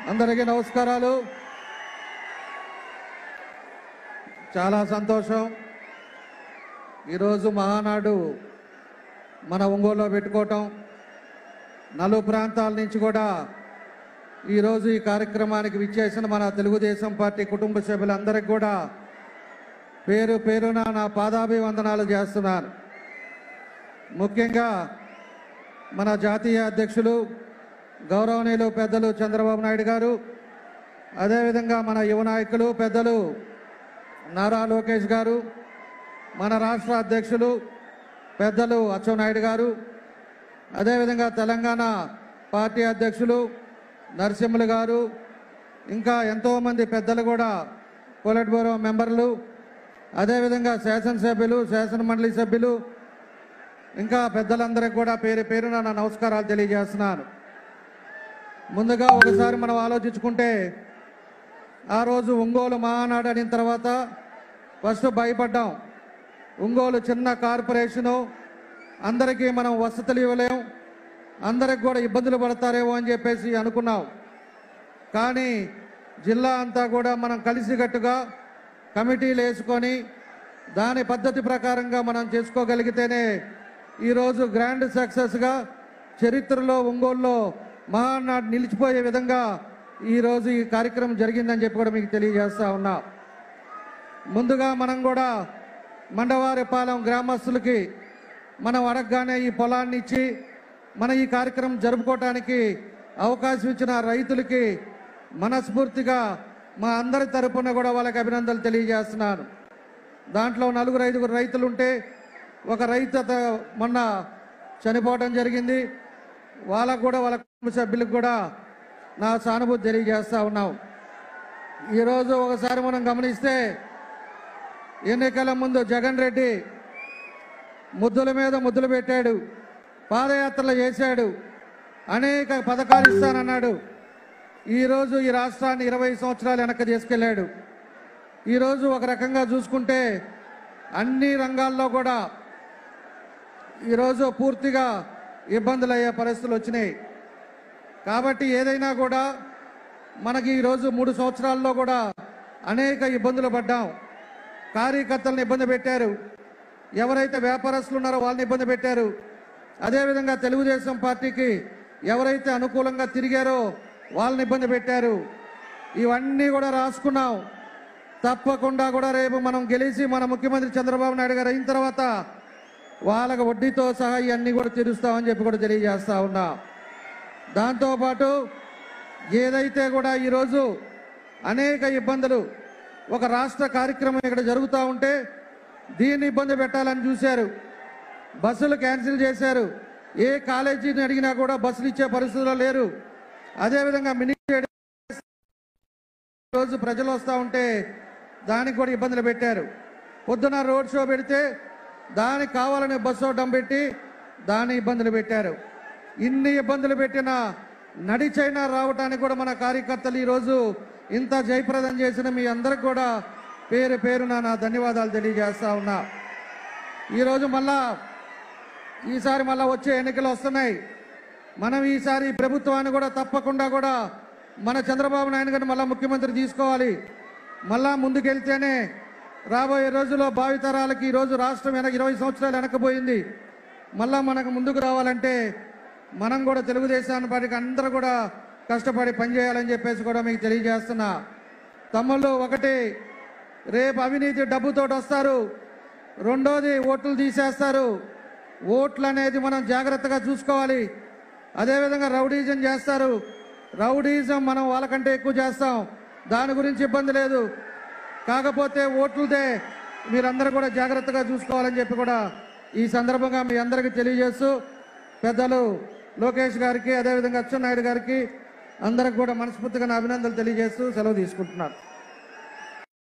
అందరికీ నమస్కారాలు చాలా సంతోషం ఈరోజు మహానాడు మన ఒంగోలులో పెట్టుకోవటం నలు ప్రాంతాల నుంచి కూడా ఈరోజు ఈ కార్యక్రమానికి విచ్చేసిన మన తెలుగుదేశం పార్టీ కుటుంబ సభ్యులందరికీ కూడా పేరు పేరున నా పాదాభివందనాలు చేస్తున్నాను ముఖ్యంగా మన జాతీయ అధ్యక్షులు గౌరవనీయులు పెద్దలు చంద్రబాబు నాయుడు గారు అదేవిధంగా మన యువ నాయకులు పెద్దలు నారా లోకేష్ గారు మన రాష్ట్ర అధ్యక్షులు పెద్దలు అచ్చెన్నాయుడు గారు అదేవిధంగా తెలంగాణ పార్టీ అధ్యక్షులు నరసింహులు గారు ఇంకా ఎంతోమంది పెద్దలు కూడా పొలిట్ బ్యూరో మెంబర్లు అదేవిధంగా శాసనసభ్యులు శాసన మండలి సభ్యులు ఇంకా పెద్దలందరికీ కూడా పేరు పేరున నా నమస్కారాలు తెలియజేస్తున్నాను ముందుగా ఒకసారి మనం ఆలోచించుకుంటే ఆ రోజు ఒంగోలు మహానాడు అనిన తర్వాత ఫస్ట్ భయపడ్డాం ఒంగోలు చిన్న కార్పొరేషను అందరికీ మనం వసతులు ఇవ్వలేం అందరికి కూడా ఇబ్బందులు పడతారేమో అని చెప్పేసి అనుకున్నాం కానీ జిల్లా అంతా కూడా మనం కలిసికట్టుగా కమిటీలు వేసుకొని దాని పద్ధతి ప్రకారంగా మనం చేసుకోగలిగితేనే ఈరోజు గ్రాండ్ సక్సెస్గా చరిత్రలో ఒంగోలులో మహానాడు నిలిచిపోయే విధంగా ఈరోజు ఈ కార్యక్రమం జరిగిందని చెప్పి కూడా మీకు తెలియజేస్తా ఉన్నా ముందుగా మనం కూడా మండవారిపాలెం గ్రామస్తులకి మనం అడగగానే ఈ పొలాన్ని ఇచ్చి మన ఈ కార్యక్రమం జరుపుకోవటానికి అవకాశం ఇచ్చిన రైతులకి మనస్ఫూర్తిగా మా అందరి తరపున కూడా వాళ్ళకి అభినందనలు తెలియజేస్తున్నాను దాంట్లో నలుగురు ఐదుగురు రైతులు ఉంటే ఒక రైతు అత- మొన్న చనిపోవడం జరిగింది వాళ్ళకు కూడా వాళ్ళ కుటుంబ సభ్యులకు కూడా నా సానుభూతి తెలియజేస్తా ఉన్నాం ఈరోజు ఒకసారి మనం గమనిస్తే ఎన్నికల ముందు జగన్ రెడ్డి ముద్దుల మీద ముద్దులు పెట్టాడు పాదయాత్రలు చేశాడు అనేక పథకాలు ఇస్తానన్నాడు ఈరోజు ఈ రాష్ట్రాన్ని ఇరవై సంవత్సరాలు వెనక్కి తీసుకెళ్ళాడు ఈరోజు ఒక రకంగా చూసుకుంటే అన్ని రంగాల్లో కూడా ఈరోజు పూర్తిగా ఇబ్బందులు అయ్యే పరిస్థితులు వచ్చినాయి కాబట్టి ఏదైనా కూడా మనకి ఈరోజు మూడు సంవత్సరాల్లో కూడా అనేక ఇబ్బందులు పడ్డాం కార్యకర్తలను ఇబ్బంది పెట్టారు ఎవరైతే వ్యాపారస్తులు ఉన్నారో వాళ్ళని ఇబ్బంది పెట్టారు అదేవిధంగా తెలుగుదేశం పార్టీకి ఎవరైతే అనుకూలంగా తిరిగారో వాళ్ళని ఇబ్బంది పెట్టారు ఇవన్నీ కూడా రాసుకున్నాం తప్పకుండా కూడా రేపు మనం గెలిచి మన ముఖ్యమంత్రి చంద్రబాబు నాయుడు గారు అయిన తర్వాత వాళ్ళకి వడ్డీతో సహా ఇవన్నీ కూడా తీరుస్తామని చెప్పి కూడా తెలియజేస్తా ఉన్నా దాంతోపాటు ఏదైతే కూడా ఈరోజు అనేక ఇబ్బందులు ఒక రాష్ట్ర కార్యక్రమం ఇక్కడ జరుగుతూ ఉంటే దీన్ని ఇబ్బంది పెట్టాలని చూశారు బస్సులు క్యాన్సిల్ చేశారు ఏ కాలేజీని అడిగినా కూడా బస్సులు ఇచ్చే పరిస్థితుల్లో లేరు అదేవిధంగా మినీ స్టేడియం రోజు ప్రజలు వస్తూ ఉంటే దానికి కూడా ఇబ్బందులు పెట్టారు పొద్దున రోడ్ షో పెడితే దానికి కావాలని బస్సు అడ్డం పెట్టి దాని ఇబ్బందులు పెట్టారు ఇన్ని ఇబ్బందులు పెట్టిన నడిచైనా రావటానికి కూడా మన కార్యకర్తలు ఈరోజు ఇంత జయప్రదం చేసిన మీ అందరికి కూడా పేరు పేరున నా ధన్యవాదాలు తెలియజేస్తా ఉన్నా ఈరోజు మళ్ళా ఈసారి మళ్ళా వచ్చే ఎన్నికలు వస్తున్నాయి మనం ఈసారి ఈ ప్రభుత్వాన్ని కూడా తప్పకుండా కూడా మన చంద్రబాబు నాయుడు గారిని మళ్ళా ముఖ్యమంత్రి తీసుకోవాలి మళ్ళా ముందుకెళ్తేనే రాబోయే రోజుల్లో భావితరాలకి ఈ రోజు రాష్ట్రం వెనక ఇరవై సంవత్సరాలు వెనకపోయింది మళ్ళా మనకు ముందుకు రావాలంటే మనం కూడా తెలుగుదేశాన్ని పార్టీకి అందరూ కూడా కష్టపడి పనిచేయాలని చెప్పేసి కూడా మీకు తెలియజేస్తున్నా తమ్ముళ్ళు ఒకటి రేపు అవినీతి డబ్బుతోటి వస్తారు రెండోది ఓట్లు తీసేస్తారు ఓట్లు అనేది మనం జాగ్రత్తగా చూసుకోవాలి అదేవిధంగా రౌడీజం చేస్తారు రౌడీజం మనం వాళ్ళకంటే ఎక్కువ చేస్తాం దాని గురించి ఇబ్బంది లేదు కాకపోతే ఓట్లదే మీరందరూ కూడా జాగ్రత్తగా చూసుకోవాలని చెప్పి కూడా ఈ సందర్భంగా మీ అందరికీ తెలియజేస్తూ పెద్దలు లోకేష్ గారికి అదేవిధంగా అచ్చెన్నాయుడు గారికి అందరికి కూడా మనస్ఫూర్తిగా నా అభినందనలు తెలియజేస్తూ సెలవు తీసుకుంటున్నాను